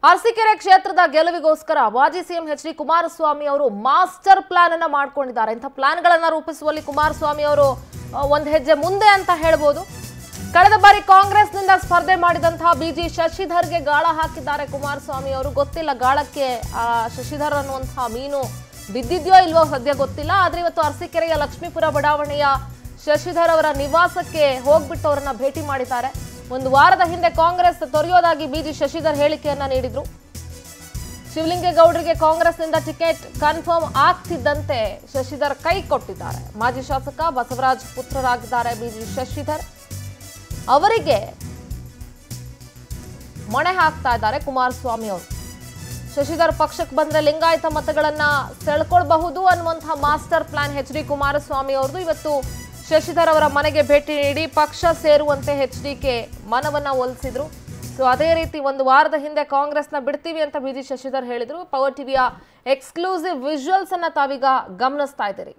ಅರಸೀಕೆರೆ ಕ್ಷೇತ್ರದ ಗೆಲುವಿಗೋಸ್ಕರ ಮಾಜಿ CM H D Kumaraswamy ಅವರು ಮಾಸ್ಟರ್ ಪ್ಲಾನ್ ಅನ್ನ ಮಾಡ್ಕೊಂಡಿದ್ದಾರೆ ಇಂಥ ಪ್ಲಾನ್ಗಳನ್ನ ರೂಪಿಸುವಲ್ಲಿ ಕುಮಾರಸ್ವಾಮಿ ಅವರು ಆ, ಒಂದ್ ಹೆಜ್ಜೆ ಮುಂದೆ ಅಂತ ಹೇಳ್ಬೋದು ಕಳೆದ ಬಾರಿ ಕಾಂಗ್ರೆಸ್ನಿಂದ ಸ್ಪರ್ಧೆ ಮಾಡಿದಂತಹ ಬಿಜಿ ಶಶಿಧರ್ಗೆ ಗಾಳ ಹಾಕಿದ್ದಾರೆ ಕುಮಾರಸ್ವಾಮಿ ಅವರು ಗೊತ್ತಿಲ್ಲ ಗಾಳಕ್ಕೆ ಆ ಶಶಿಧರ್ ಅನ್ನುವಂತಹ ಮೀನು ಬಿದ್ದಿದ್ಯೋ ಇಲ್ವೋ ಸದ್ಯ ಗೊತ್ತಿಲ್ಲ ಆದ್ರೆ ಇವತ್ತು ಅರಸೀಕೆರೆಯ ಲಕ್ಷ್ಮೀಪುರ ಬಡಾವಣೆಯ ಶಶಿಧರ್ ಅವರ ನಿವಾಸಕ್ಕೆ ಹೋಗ್ಬಿಟ್ಟು ಅವರನ್ನ ಭೇಟಿ ಮಾಡಿದ್ದಾರೆ ಒಂದು ವಾರದ ಹಿಂದೆ ಕಾಂಗ್ರೆಸ್ ತೊರೆಯೋದಾಗಿ ಬಿಜಿ ಶಶಿಧರ್ ಹೇಳಿಕೆಯನ್ನ ನೀಡಿದ್ರು ಶಿವಲಿಂಗೇಗೌಡರಿಗೆ ಕಾಂಗ್ರೆಸ್ನಿಂದ ಟಿಕೆಟ್ ಕನ್ಫರ್ಮ್ ಆಗ್ತಿದ್ದಂತೆ ಶಶಿಧರ್ ಕೈ ಕೊಟ್ಟಿದ್ದಾರೆ ಮಾಜಿ ಶಾಸಕ ಬಸವರಾಜ್ ಪುತ್ರರಾಗಿದ್ದಾರೆ ಬಿಜಿ ಶಶಿಧರ್ ಅವರಿಗೆ ಮೊಣೆ ಹಾಕ್ತಾ ಇದ್ದಾರೆ ಕುಮಾರಸ್ವಾಮಿ ಅವರು ಶಶಿಧರ್ ಪಕ್ಷಕ್ಕೆ ಬಂದ್ರೆ ಲಿಂಗಾಯತ ಮತಗಳನ್ನ ಸೆಳ್ಕೊಳ್ಬಹುದು ಅನ್ನುವಂತಹ master plan H D Kumaraswamy ಅವ್ರದ್ದು ಇವತ್ತು ಶಶಿಧರ್ ಅವರ ಮನೆಗೆ ಭೇಟಿ ನೀಡಿ ಪಕ್ಷ ಸೇರುವಂತೆ ಎಚ್ ಡಿಕೆ ಮನವನ್ನ ಒಲಿಸಿದ್ರು ಸೊ ಅದೇ ರೀತಿ ಒಂದು ವಾರದ ಹಿಂದೆ ಕಾಂಗ್ರೆಸ್ನ ಬಿಡ್ತೀವಿ ಅಂತ ಬಿಜಿ ಶಶಿಧರ್ ಹೇಳಿದ್ರು ಪವರ್ ಟಿವಿಯ ಎಕ್ಸ್ಕ್ಲೂಸಿವ್ ವಿಜುವಲ್ಸ್ ಅನ್ನ ತಾವೀಗ ಗಮನಿಸ್ತಾ ಇದ್ದೀರಿ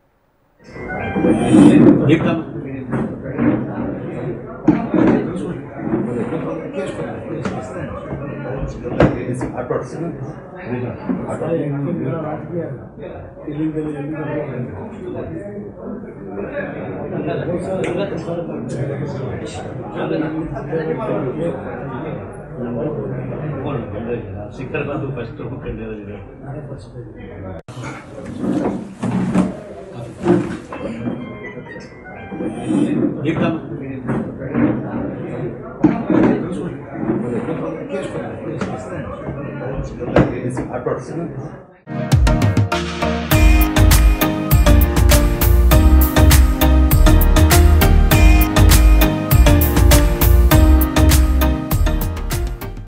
ಸಿಕ್ಕರ್ ಬಂದು ಫಸ್ಟ್ ಮುಖಂಡರಿದೆ ಆಟೋಡ್ಸಿ